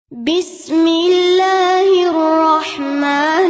بسم الله الرحمن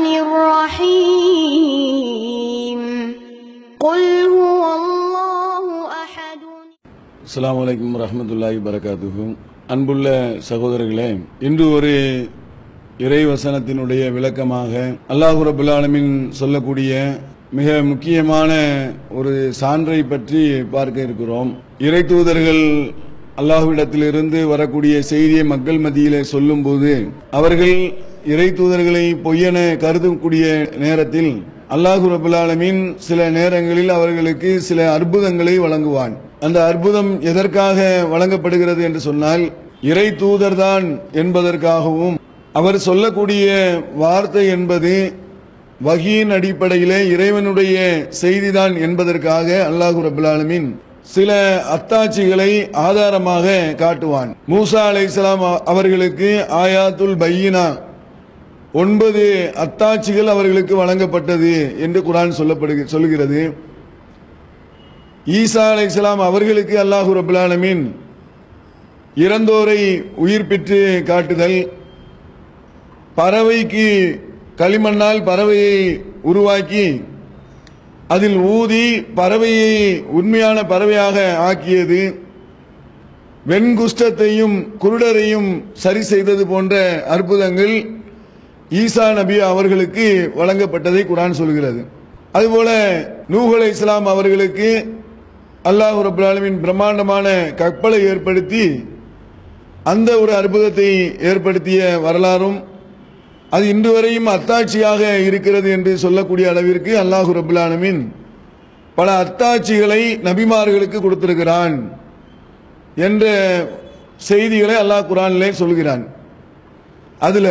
الرحيم قل هو الله أحد அஸ்ஸலாமு அலைக்கும் வரஹ்மத்துல்லாஹி வரகாத்துஹு அன்புள்ள சகோதரர்களே இன்று ஒரு இறை வசனத்தினுடைய விளக்கமாக அல்லாஹு ரபுல் ஆலமீன் சொல்லக்கூடிய மிக முக்கியமான ஒரு சான்றை பற்றி பார்க்க இருக்கிறோம் இறை தூதர்கள் அல்லாஹ்விடத்திலிருந்து வரக்கூடிய செய்தியை மக்கள் மத்தியிலே சொல்லும்போது அவர்கள் இறை தூதர்களை பொய்யென கருதக்கூடிய நேரத்தில் அல்லாஹு ரபுல் ஆலமீன் சில நேரங்களில் அவர்களுக்கு சில அற்புதங்களை வழங்குவான் அந்த அற்புதம் எதற்காக வழங்கப்படுகிறது என்று சொன்னால் இறை தூதர்தான் என்பதற்காகவும் அவர் சொல்லக்கூடிய வார்த்தை என்பது வகியின் அடிப்படையிலே இறைவனுடைய செய்திதான் என்பதற்காக அல்லாஹு ரபுல் ஆலமீன் சில அத்தாட்சிகளை ஆதாரமாக காட்டுவான் மூசா அலைஹிஸ்ஸலாம் அவர்களுக்கு ஆயாத்துல் பையினா ஒன்பது அத்தாட்சிகள் அவர்களுக்கு வழங்கப்பட்டது என்று குரான் சொல்லப்படுக சொல்லுகிறது ஈசா அலைஹிஸ்ஸலாம் அவர்களுக்கு அல்லாஹு ரபுல் ஆலமீன் இறந்தோரை உயிர்ப்பித்து காட்டுதல் பறவைக்கு களிமண்ணால் பறவையை உருவாக்கி அதில் ஊதி பறவையை உண்மையான பறவையாக ஆக்கியது வெண்குஷ்டத்தையும் குருடரையும் சரி செய்தது போன்ற அற்புதங்கள் ஈசா நபி அவர்களுக்கு வழங்கப்பட்டதை குரான் சொல்கிறது அதுபோல நூஹ் இஸ்லாம் அவர்களுக்கு அல்லாஹ் ரபுல் ஆலமீன் பிரம்மாண்டமான கப்பலை ஏற்படுத்தி அந்த ஒரு அற்புதத்தை ஏற்படுத்திய வரலாறும் அது இன்று வரையும் அத்தாட்சியாக இருக்கிறது என்று சொல்லக்கூடிய அளவிற்கு அல்லாஹு ரபுல் ஆலமீன் பல அத்தாட்சிகளை நபிமார்களுக்கு கொடுத்திருக்கிறான் என்ற செய்திகளை அல்லாஹ் குரானிலே சொல்கிறான் அதுல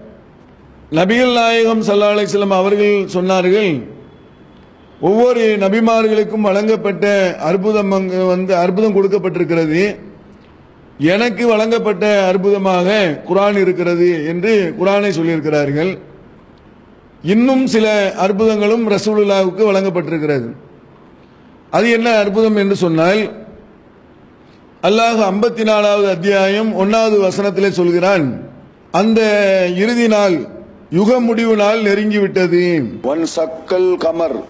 நபிகள் நாயகம் சல்லா அலிஸ்லாம் அவர்கள் சொன்னார்கள் ஒவ்வொரு நபிமார்களுக்கும் வழங்கப்பட்ட அற்புதம் அங்கு வந்து அற்புதம் கொடுக்கப்பட்டிருக்கிறது எனக்கு வழங்கப்பட்ட அற்புதமாக குரான் இருக்கிறது என்று குரானை சொல்லியிருக்கிறார்கள் இன்னும் சில அற்புதங்களும் ரசூலுல்லாவுக்கு வழங்கப்பட்டிருக்கிறது அது என்ன அற்புதம் என்று சொன்னால் அல்லாஹ் ஐம்பத்தி நாலாவது அத்தியாயம் ஒன்னாவது வசனத்திலே சொல்கிறான் அந்த இறுதி நாள் யுக முடிவு நாள் நெருங்கிவிட்டது ஒன் சக்கல் கமர்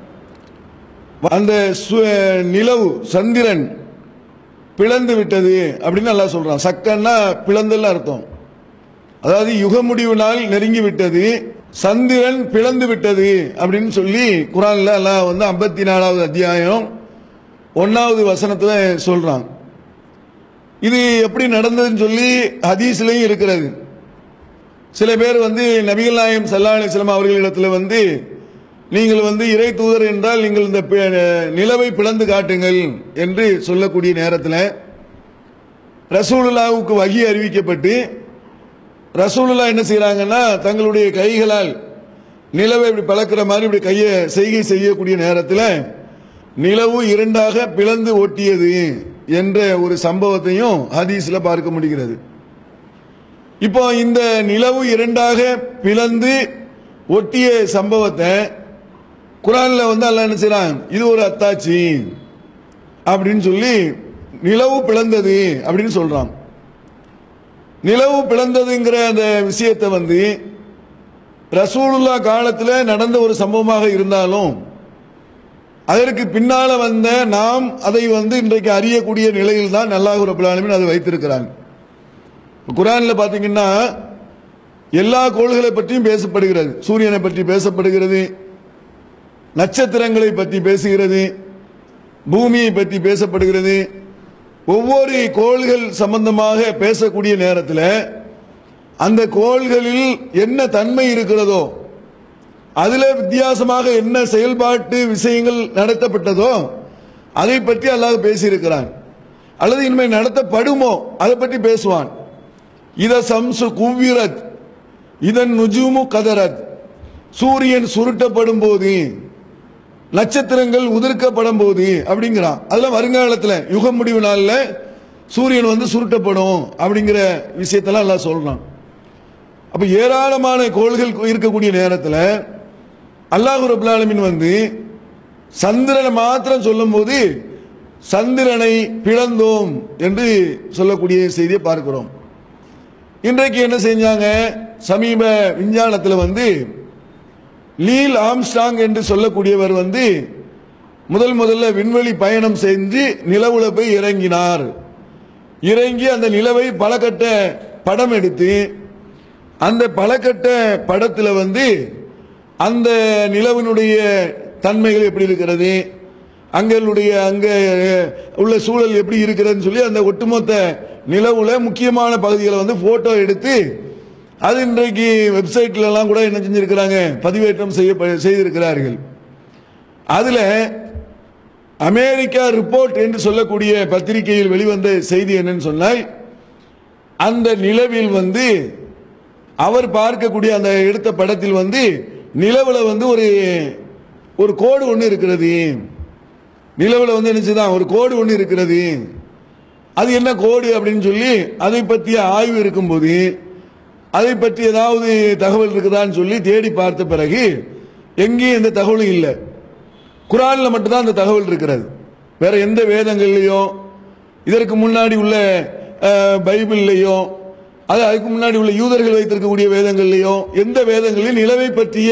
அந்த சு- நிலவு சந்திரன் பிளந்து விட்டது அப்படின்னு அல்லாஹ் சொல்றான் சக்கன்னா பிளந்தல் அர்த்தம் அதாவது யுக முடிவு நாள் நெருங்கி விட்டது சந்திரன் பிளந்து விட்டது அப்படின்னு சொல்லி குரான்ல அல்லாஹ் வந்து ஐம்பத்தி நாலாவது அத்தியாயம் ஒன்னாவது வசனத்துல சொல்றான் இது எப்படி நடந்ததுன்னு சொல்லி ஹதீஸ்லயும் இருக்கிறது சில பேர் வந்து நபிகள் நாயம் சல்லா அலிஸ்லாம் அவர்களிடத்துல வந்து நீங்கள் வந்து இறை தூதர் என்றால் நீங்கள் இந்த பி- நிலவை பிளந்து காட்டுங்கள் என்று சொல்லக்கூடிய நேரத்தில் ரசூலுல்லாவுக்கு வகி அறிவிக்கப்பட்டு ரசூலுல்லா என்ன செய்றாங்கன்னா தங்களுடைய கைகளால் நிலவை இப்படி பழக்கிற மாதிரி இப்படி கையை செய்கை செய்யக்கூடிய நேரத்தில் நிலவு இரண்டாக பிளந்து ஒட்டியது என்ற ஒரு சம்பவத்தையும் ஹதீஸ்ல பார்க்க முடிகிறது இப்போ இந்த நிலவு இரண்டாக பிளந்து ஒட்டிய சம்பவத்தை குரான்ல வந்து அல்லாஹ் என்ன செய்றான் இது ஒரு அத்தாட்சி அப்படின்னு சொல்லி நிலவு பிளந்தது அப்படின்னு சொல்றான் நிலவு பிளந்ததுங்கிற அந்த விஷயத்தை வந்து ரசூலுல்லா காலத்துல நடந்த ஒரு சம்பவமாக இருந்தாலும் அதற்கு பின்னால வந்த நாம் அதை வந்து இன்றைக்கு அறியக்கூடிய நிலையில் தான் அல்லாஹ் ரபுல் ஆலமீன் அதை வைத்திருக்கிறாங்க குரான்ல பாத்தீங்கன்னா எல்லா கோள்களை பற்றியும் பேசப்படுகிறது சூரியனை பற்றி பேசப்படுகிறது நட்சத்திரங்களை பற்றி பேசுகிறது பூமியை பற்றி பேசப்படுகிறது ஒவ்வொரு கோள்கள் சம்பந்தமாக பேசக்கூடிய நேரத்தில் அந்த கோள்களில் என்ன தன்மை இருக்கிறதோ அதுல வித்தியாசமாக என்ன செயல்பாட்டு விஷயங்கள் நடத்தப்பட்டதோ அதை பற்றி அல்லாஹ் பேசியிருக்கிறான் அல்லது இனிமே நடத்தப்படுமோ அதை பற்றி பேசுவான் இத சம்சு குவ்விரத் இதன் நுஜுமு கதரத் சூரியன் சுருட்டப்படும் போது நட்சத்திரங்கள் உதிர்க்கப்படும் போது அப்படிங்கிறான் அதெல்லாம் வருங்காலத்தில் யுக முடிவு நாள்ல சூரியன் வந்து சுருட்டப்படும் அப்படிங்கிற விஷயத்தெல்லாம் எல்லாம் சொல்றான் அப்ப ஏராளமான கோள்கள் இருக்கக்கூடிய நேரத்தில் அல்லாஹு ரபுல் ஆலமீன் வந்து சந்திரனை மாத்திரம் சொல்லும்போது சந்திரனை பிளந்தோம் என்று சொல்லக்கூடிய செய்தியை பார்க்கிறோம் இன்றைக்கு என்ன செஞ்சாங்க சமீப விஞ்ஞானத்தில் வந்து லீல் ஆம்ஸ்டாங் என்று சொல்லக்கூடியவர் வந்து முதல் முதல்ல விண்வெளி பயணம் செஞ்சு நிலவுல போய் இறங்கினார் இறங்கி அந்த நிலவை பலகட்ட படம் எடுத்து அந்த பலகட்ட படத்துல வந்து அந்த நிலவினுடைய தன்மைகள் எப்படி இருக்கிறது அங்களுடைய அங்க உள்ள சூழல் எப்படி இருக்கிறதுன்னு சொல்லி அந்த ஒட்டுமொத்த நிலவுல முக்கியமான பகுதிகளை வந்து போட்டோ எடுத்து அது இன்றைக்கு வெப்சைட்ல எல்லாம் கூட என்ன செஞ்சிருக்கிறாங்க பதிவேற்றம் செய்ய செய்திருக்கிறார்கள் அதுல அமெரிக்கா ரிப்போர்ட் என்று சொல்லக்கூடிய பத்திரிகையில் வெளிவந்த செய்தி என்னன்னு சொன்னால் அந்த நிலவில் வந்து அவர் பார்க்கக்கூடிய அந்த எடுத்த படத்தில் வந்து நிலவுல வந்து ஒரு ஒரு கோடு ஒன்று இருக்கிறது நிலவுல வந்து என்னச்சுதான் ஒரு கோடு ஒன்று இருக்கிறது அது என்ன கோடு அப்படின்னு சொல்லி அதை பற்றிய ஆய்வு இருக்கும்போது அதை பற்றி ஏதாவது தகவல் இருக்குதான்னு சொல்லி தேடி பார்த்த பிறகு எங்கேயும் எந்த தகவலும் இல்லை குரான்ல மட்டும்தான் அந்த தகவல் இருக்கிறது வேற எந்த வேதங்கள்லையோ இதற்கு முன்னாடி உள்ள அஹ், பைபிள்லையோ அது அதுக்கு முன்னாடி உள்ள யூதர்கள் வைத்திருக்கக்கூடிய வேதங்கள்லையோ எந்த வேதங்களையும் நிலவை பற்றிய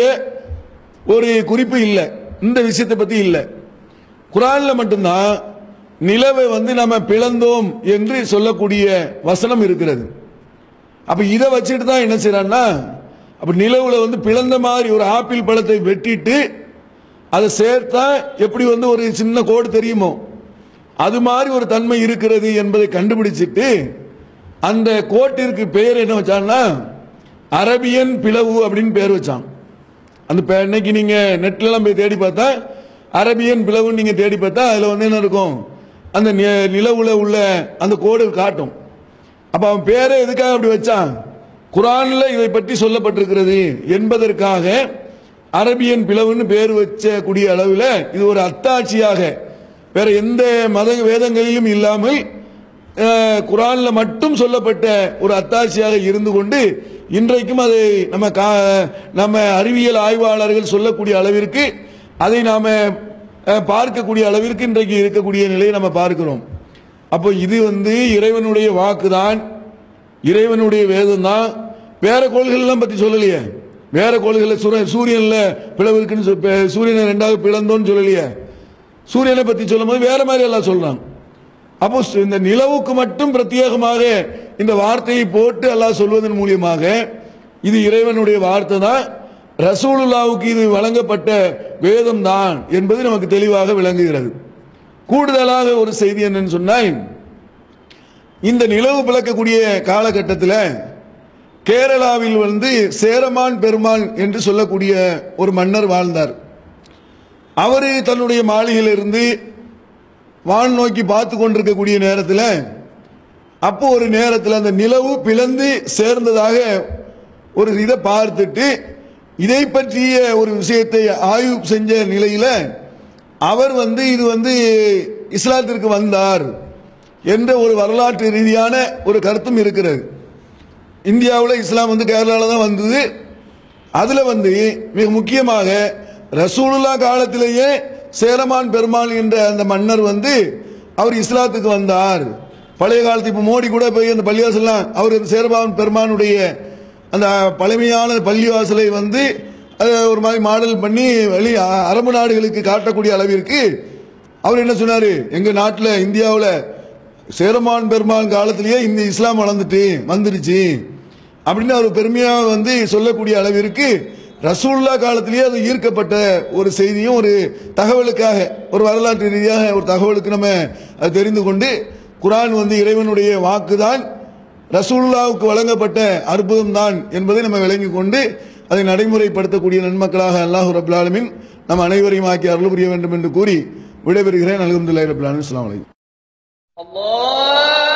ஒரு குறிப்பு இல்லை இந்த விஷயத்தை பத்தி இல்லை குரான்ல மட்டும்தான் நிலவை வந்து நம்ம பிளந்தோம் என்று சொல்லக்கூடிய வசனம் இருக்கிறது அப்ப இதை வச்சுட்டு தான் என்ன செய்யறான்னா அப்ப நிலவுல வந்து பிளந்த மாதிரி ஒரு ஆப்பிள் பழத்தை வெட்டிட்டு அதை சேர்த்தா எப்படி வந்து ஒரு சின்ன கோடு தெரியுமோ அது மாதிரி ஒரு தன்மை இருக்கிறது என்பதை கண்டுபிடிச்சிட்டு அந்த கோட்டிற்கு பெயர் என்ன வச்சான்னா அரபியன் பிளவு அப்படின்னு பேர் வச்சான் அந்த பே- இன்னைக்கு நீங்க நெட்ல எல்லாம் போய் தேடி பார்த்தா அரபியன் பிளவுன்னு நீங்க தேடி பார்த்தா அதுல வந்து என்ன இருக்கும் அந்த நி- நிலவுல உள்ள அந்த கோடு காட்டும் அப்ப அவன் பேரை எதுக்காக அப்படி வச்சான் குரான்ல இதை பற்றி சொல்லப்பட்டிருக்கிறது என்பதற்காக அரபியன் பிளவுன்னு பேர் வச்ச கூடிய அளவில் இது ஒரு அத்தாட்சியாக வேற எந்த மத வேதங்களிலும் இல்லாமல் அஹ், குரான்ல மட்டும் சொல்லப்பட்ட ஒரு அத்தாட்சியாக இருந்து கொண்டு இன்றைக்கும் அதை நம்ம கா- நம்ம அறிவியல் ஆய்வாளர்கள் சொல்லக்கூடிய அளவிற்கு அதை நாம அஹ், பார்க்கக்கூடிய அளவிற்கு இன்றைக்கு இருக்கக்கூடிய நிலையை நம்ம பார்க்கிறோம் அப்போ இது வந்து இறைவனுடைய வாக்குதான் இறைவனுடைய வேதம் தான் வேற கோள்கள்லாம் பத்தி சொல்லலையே வேற கோள்கள் சூரியன்ல பிளவு இருக்குன்னு சொல்~ பே- சூரியனை ரெண்டாவது பிளந்தோன்னு சொல்லலையே சூரியனை பத்தி சொல்லும்போது வேற மாதிரி எல்லாம் சொல்றாங்க அப்போ சு- இந்த நிலவுக்கு மட்டும் பிரத்யேகமாக இந்த வார்த்தையை போட்டு அல்லாஹ் சொல்வதன் மூலியமாக இது இறைவனுடைய வார்த்தை தான் ரசூலுல்லாவுக்கு இது வழங்கப்பட்ட வேதம் தான் என்பது நமக்கு தெளிவாக விளங்குகிறது கூடுதலாக ஒரு செய்தி என்னன்னு சொன்னால் இந்த நிலவு பிளக்கக்கூடிய காலகட்டத்தில் கேரளாவில் வந்து சேரமான் பெருமாள் என்று சொல்லக்கூடிய ஒரு மன்னர் வாழ்ந்தார் அவரு தன்னுடைய மாளிகையிலிருந்து வான் நோக்கி பார்த்து கொண்டிருக்கக்கூடிய நேரத்தில் அப்போ ஒரு நேரத்தில் அந்த நிலவு பிளந்து சேர்ந்ததாக ஒரு இதை பார்த்துட்டு இதை பற்றிய ஒரு விஷயத்தை ஆய்வு செஞ்ச நிலையில அவர் வந்து இது வந்து இஸ்லாத்திற்கு வந்தார் என்ற ஒரு வரலாற்று ரீதியான ஒரு கருத்தும் இருக்கிறது இந்தியாவில் இஸ்லாம் வந்து கேரளாவில் தான் வந்தது அதுல வந்து மிக முக்கியமாக ரசூலுல்லா காலத்திலேயே சேரமான் பெருமாள் என்ற அந்த மன்னர் வந்து அவர் இஸ்லாத்துக்கு வந்தார் பழைய காலத்து இப்போ மோடி கூட போய் அந்த பள்ளிவாசல்லாம் அவர் அந்த சேரமான் பெருமானுடைய அந்த பழமையான பள்ளிவாசலை வந்து அதை ஒரு மாதிரி மாடல் பண்ணி வெளி அ- அரபு நாடுகளுக்கு காட்டக்கூடிய அளவிற்கு அவர் என்ன சொன்னாரு எங்க நாட்டில் இந்தியாவில் சேரமான் பெருமான் காலத்திலேயே இந்த இஸ்லாம் வளர்ந்துட்டு வந்துருச்சு அப்படின்னு அவர் பெருமையா வந்து சொல்லக்கூடிய அளவிற்கு ரசூல்லா காலத்திலேயே அது ஈர்க்கப்பட்ட ஒரு செய்தியும் ஒரு தகவலுக்காக ஒரு வரலாற்று ரீதியாக ஒரு தகவலுக்கு நம்ம அது தெரிந்து கொண்டு குரான் வந்து இறைவனுடைய வாக்குதான் ரசூலுல்லாவுக்கு வழங்கப்பட்ட அற்புதம் தான் என்பதை நம்ம விளங்கிக் கொண்டு அதை நடைமுறைப்படுத்தக்கூடிய நன்மக்களாக அல்லாஹ் ரபுல் ஆலமீன் நம் அனைவரையும் ஆக்கி அருள் புரிய வேண்டும் என்று கூறி விடைபெறுகிறேன் அலமதுல்லாஹி ரபுல் ஆலமீன் அஸ்ஸலாமு அலைக்கும் الله